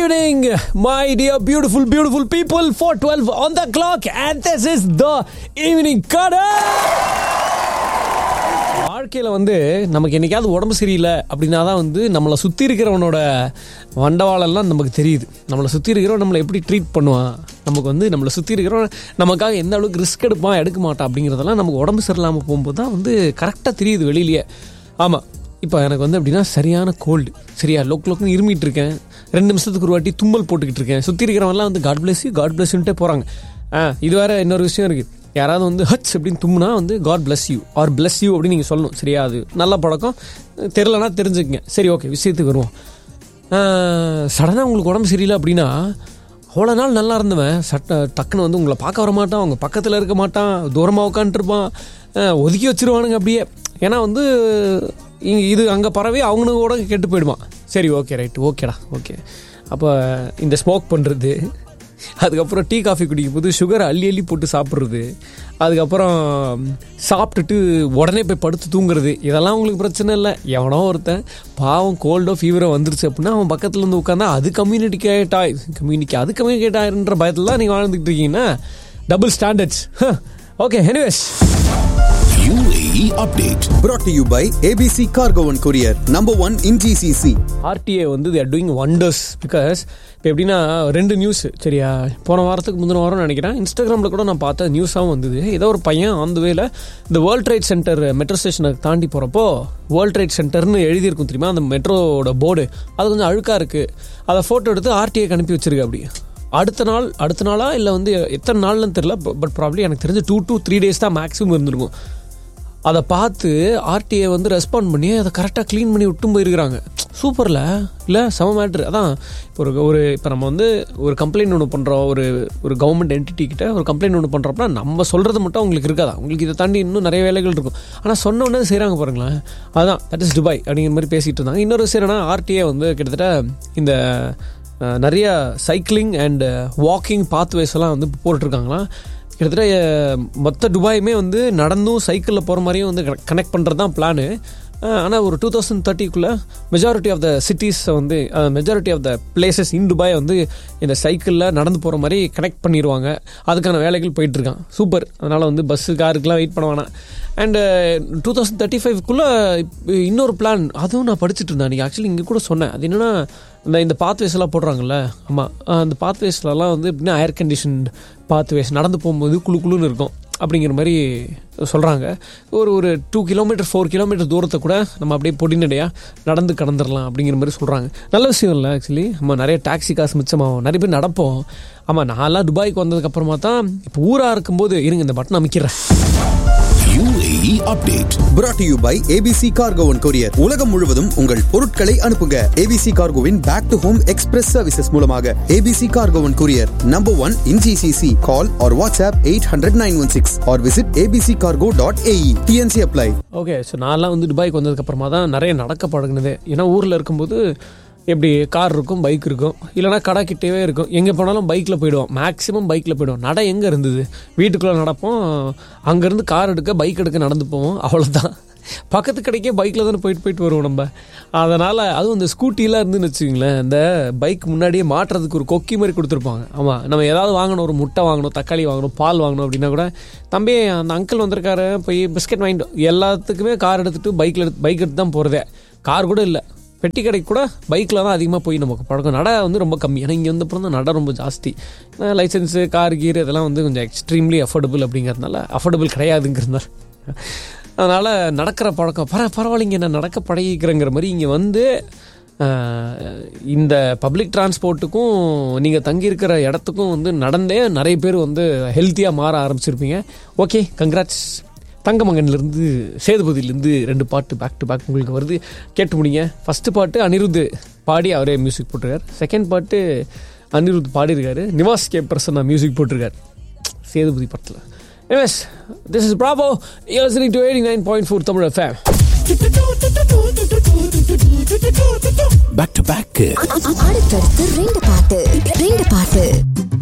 evening, my dear beautiful, beautiful people. 412 on the clock, and this is the evening cutter. வாழ்க்கையில் வந்து நமக்கு என்னைக்காவது உடம்பு சரியில்லை அப்படின்னா தான் வந்து நம்மளை சுற்றி இருக்கிறவனோட வண்டவாளெல்லாம் நமக்கு தெரியுது நம்மளை சுற்றி இருக்கிறவன் நம்மளை எப்படி ட்ரீட் பண்ணுவான் நமக்கு வந்து நம்மளை சுற்றி இருக்கிறவன் நமக்காக எந்த அளவுக்கு ரிஸ்க் எடுப்பான் எடுக்க மாட்டான் அப்படிங்கிறதெல்லாம் நமக்கு உடம்பு சரியில்லாமல் போகும்போது தான் வந்து கரெக்டாக தெரியுது வெளியிலேயே ஆமாம் இப்போ எனக்கு வந்து எப்படின்னா சரியான கோல்டு சரியா லோக் லோக்னு இருமிட்டு இருக்கேன் ரெண்டு நிமிஷத்துக்கு ஒரு வாட்டி தும்மல் போட்டுக்கிட்டு இருக்கேன் சுற்றி இருக்கிறவங்கலாம் வந்து காட் பிளஸ் யூ காட் பிளஸ்ன்ட்டே போகிறாங்க ஆ இது வேற இன்னொரு விஷயம் இருக்குது யாராவது வந்து ஹச் அப்படின்னு தும்முனா வந்து God bless you or bless you அப்படின்னு நீங்கள் சொல்லணும் சரியா அது நல்ல பழக்கம் தெரிலனா தெரிஞ்சுக்கங்க சரி ஓகே விஷயத்துக்கு வருவோம் சடனாக உங்களுக்கு உடம்பு சரியில்லை அப்படின்னா அவ்வளோ நாள் நல்லா இருந்தவன் சட்ட டக்குன்னு வந்து உங்களை பார்க்க வர மாட்டான் அவங்க பக்கத்தில் இருக்க மாட்டான் தூரமாக உட்காந்துருப்பான் ஒதுக்கி வச்சிருவானுங்க அப்படியே ஏன்னா வந்து இங்கே இது அங்கே பறவை அவனுக்கு கூட கெட்டு போயிடுவான் சரி ஓகே ரைட் ஓகேடா ஓகே அப்போ இந்த ஸ்மோக் பண்ணுறது அதுக்கப்புறம் டீ காஃபி குடிக்கும் போது சுகரை அள்ளி அள்ளி போட்டு சாப்பிட்றது அதுக்கப்புறம் சாப்பிட்டுட்டு உடனே போய் படுத்து தூங்குறது இதெல்லாம் உங்களுக்கு பிரச்சனை இல்லை எவனோ ஒருத்தன் பாவம் கோல்டோ ஃபீவரோ வந்துருச்சு அப்படின்னா அவன் பக்கத்தில் இருந்து உட்காந்தா அது கம்யூனிகேட் ஆயி கம்யூனிகே அது கம்யூனிகேட் ஆயிருன்ற பயத்தில் தான் நீங்கள் வாழ்ந்துக்கிட்டு இருக்கீங்கன்னா double standards okay anyways UAE update. brought to you by ABC Cargo and Courier, number one in GCC. RTA வந்து தேர் டூயிங் ஒண்டர்ஸ் பிகாஸ் இப்போ எப்படின்னா ரெண்டு நியூஸ் சரியா போன வாரத்துக்கு முந்தின வாரம் நினைக்கிறேன் இன்ஸ்டாகிராமில் கூட நான் பார்த்த நியூஸாகவும் வந்தது ஏதோ ஒரு பையன் அந்த வேல இந்த வேர்ல்ட் ட்ரேட் சென்டர் மெட்ரோ ஸ்டேஷனை தாண்டி போகிறப்போ வேர்ல்ட் ட்ரேட் சென்டர்னு எழுதியிருக்கும் தெரியுமா அந்த மெட்ரோட போர்டு அது கொஞ்சம் அழுக்காக இருக்குது அதை ஃபோட்டோ எடுத்து ஆர்டிஏக்கு அனுப்பி வச்சிருக்கு அப்படி அடுத்த நாள் அடுத்த நாளா இல்லை வந்து எத்தனை நாள்னு தெரில பட் ப்ராப்ளி எனக்கு தெரிஞ்சு டூ டூ த்ரீ டேஸ் தான் மேக்ஸிமம் இருந்திருக்கும் அதை பார்த்து ஆர்டிஏ வந்து ரெஸ்பாண்ட் பண்ணி அதை கரெக்டாக க்ளீன் பண்ணி விட்டும் போயிருக்கிறாங்க சூப்பரில் இல்லை செம மேட்ரு அதான் இப்போ ஒரு ஒரு இப்போ நம்ம வந்து ஒரு கம்ப்ளைண்ட் ஒன்று பண்ணுறோம் ஒரு ஒரு கவர்மெண்ட் என்டிட்டி கிட்ட ஒரு கம்ப்ளைண்ட் ஒன்று பண்ணுறோம்னா நம்ம சொல்கிறது மட்டும் அவங்களுக்கு இருக்காதா உங்களுக்கு இதை தாண்டி இன்னும் நிறைய வேலைகள் இருக்கும் ஆனால் சொன்ன உடனே செய்கிறாங்க பாருங்களேன் அதான் தட் இஸ் துபாய் அப்படிங்கிற மாதிரி பேசிகிட்டு இருந்தாங்க இன்னொரு விஷயம் என்னன்னா ஆர்டிஏ வந்து கிட்டத்தட்ட இந்த அஹ், நிறைய சைக்கிளிங் அண்ட் வாக்கிங் பாத்வேஸ் எல்லாம் வந்து போட்டுட்ருக்காங்களாம் கிட்டத்தட்ட அஹ், மொத்த துபாயுமே வந்து நடந்தும் சைக்கிளில் போகிற மாதிரியும் வந்து கனெக்ட் பண்ணுறது தான் பிளானு ஆனால் ஒரு டூ தௌசண்ட் தேர்ட்டிக்குள்ளே மெஜாரிட்டி ஆஃப் த சிட்டிஸை வந்து majority of the places in Dubai வந்து இந்த சைக்கிளில் நடந்து போகிற மாதிரி கனெக்ட் பண்ணிடுவாங்க அதுக்கான வேலைகள் போயிட்டுருக்கான் சூப்பர் அதனால் வந்து பஸ்ஸு காருக்கெலாம் வெயிட் பண்ண வேணாம் அண்டு டூ தௌசண்ட் தேர்ட்டி ஃபைவ்க்குள்ளே இன்னொரு பிளான் அதுவும் நான் படிச்சுட்டு இருந்தேன் அன்றைக்கி ஆக்சுவலி இங்கே கூட சொன்னேன் அது என்னென்னா இந்த இந்த பாத்வேஸ் எல்லாம் போடுறாங்கல்ல ஆமாம் அந்த பாத்வேஸ்லலாம் வந்து எப்படின்னா ஏர் கண்டிஷன் பாத்வேஸ் நடந்து போகும்போது குளு குளுன்னு இருக்கும் அப்படிங்கிற மாதிரி சொல்கிறாங்க ஒரு ஒரு டூ கிலோமீட்டர் ஃபோர் கிலோமீட்டர் தூரத்தை கூட நம்ம அப்படியே பொடிநடையாக நடந்து கடந்துடலாம் அப்படிங்கிற மாதிரி சொல்கிறாங்க நல்ல விஷயம் இல்லை ஆக்சுவலி நம்ம நிறைய டாக்ஸி காசு மிச்சமாகும் நிறைய பேர் நடப்போம் ஆமாம் நான்லாம் துபாய்க்கு வந்ததுக்கப்புறமா தான் இப்போ ஊராக இருக்கும்போது இருங்க இந்த பட்டன் அமைக்கிறேன் UAE update. brought to you by ABC Cargo and Courier. உலகம் முழுவதும் உங்கள் பொருட்களை அனுப்புங்க ABC Cargoவின் back to home express services மூலமாக ABC Cargo and Courier, number one in GCC. Call or WhatsApp 800-916 or visit abccargo.ae. TNC apply. Okay so நான்லாம் வந்து துபாய்க்கு வந்ததுக்கப்புறமா தான் நிறைய நடக்க பழகுனது ஏன்னா ஊரில் இருக்கும்போது எப்படி கார் இருக்கும் பைக் இருக்கும் இல்லைனா கடை கிட்டேவே இருக்கும் எங்கே போனாலும் பைக்கில் போயிடுவோம் மேக்ஸிமம் பைக்கில் போயிடுவோம் நடை எங்கே இருந்தது வீட்டுக்குள்ளே நடப்போம் அங்கேருந்து கார் எடுக்க பைக் எடுக்க நடந்து போவோம் அவ்வளோதான் பக்கத்து கடைக்கே பைக்கில் தானே போயிட்டு போயிட்டு வருவோம் நம்ம அதனால் அதுவும் இந்த ஸ்கூட்டிலாம் இருந்துன்னு வச்சுக்கிங்களேன் இந்த பைக் முன்னாடியே மாட்டுறதுக்கு ஒரு கொக்கி மாதிரி கொடுத்துருப்பாங்க ஆமாம் நம்ம ஏதாவது வாங்கணும் ஒரு முட்டை வாங்கணும் தக்காளி வாங்கணும் பால் வாங்கணும் அப்படின்னா கூட தம்பி அந்த அங்கிள் வந்திருக்காரு போய் பிஸ்கட் வாங்கிட்டு வா." எல்லாத்துக்குமே கார் எடுத்துகிட்டு பைக்கில் எடுத்து பைக் எடுத்து தான் போகிறதே கார் கூட இல்லை பெட்டி கடைக்கு கூட பைக்கில் தான் அதிகமாக போய் நமக்கு பழக்கம் நடை வந்து ரொம்ப கம்மி ஏன்னா இங்கே வந்து அப்புறம் தான் நடை ரொம்ப ஜாஸ்தி லைசன்ஸு கார் கீர் இதெல்லாம் வந்து கொஞ்சம் எக்ஸ்ட்ரீம்லி அஃபோர்டபுள் அப்படிங்கிறதுனால அஃபோர்டபுள் கிடையாதுங்கிறதுனால அதனால் நடக்கிற பழக்கம் பர பரவாயில்லைங்க நான் நடக்க பழகிக்கிறேங்கிற மாதிரி இங்கே வந்து ஆஹ், இந்த பப்ளிக் டிரான்ஸ்போர்ட்டுக்கும் நீங்கள் தங்கியிருக்கிற இடத்துக்கும் வந்து நடந்தே நிறைய பேர் வந்து ஹெல்த்தியாக மாற ஆரம்பிச்சிருப்பீங்க ஓகே கங்க்ராட்ஸ் தங்கமங்கன்லேருந்து சேதுபதியிலேருந்து ரெண்டு பாட்டு பேக் டு பேக் உங்களுக்கு வருது கேட்டு முடிங்க ஃபஸ்ட்டு பாட்டு அனிருத் பாடி அவரே மியூசிக் போட்டிருக்காரு செகண்ட் பாட்டு அனிருத் பாடியிருக்காரு நிவாஸ் கே பிரசன்னா மியூசிக் போட்டிருக்காரு சேதுபதி படத்தில் எஸ் திஸ் இஸ் ப்ராபோ listening to eighty nine point four Tamil FM Back to back. அடுத்தடுத்து ரெண்டு பாட்டு ரெண்டு பாட்டு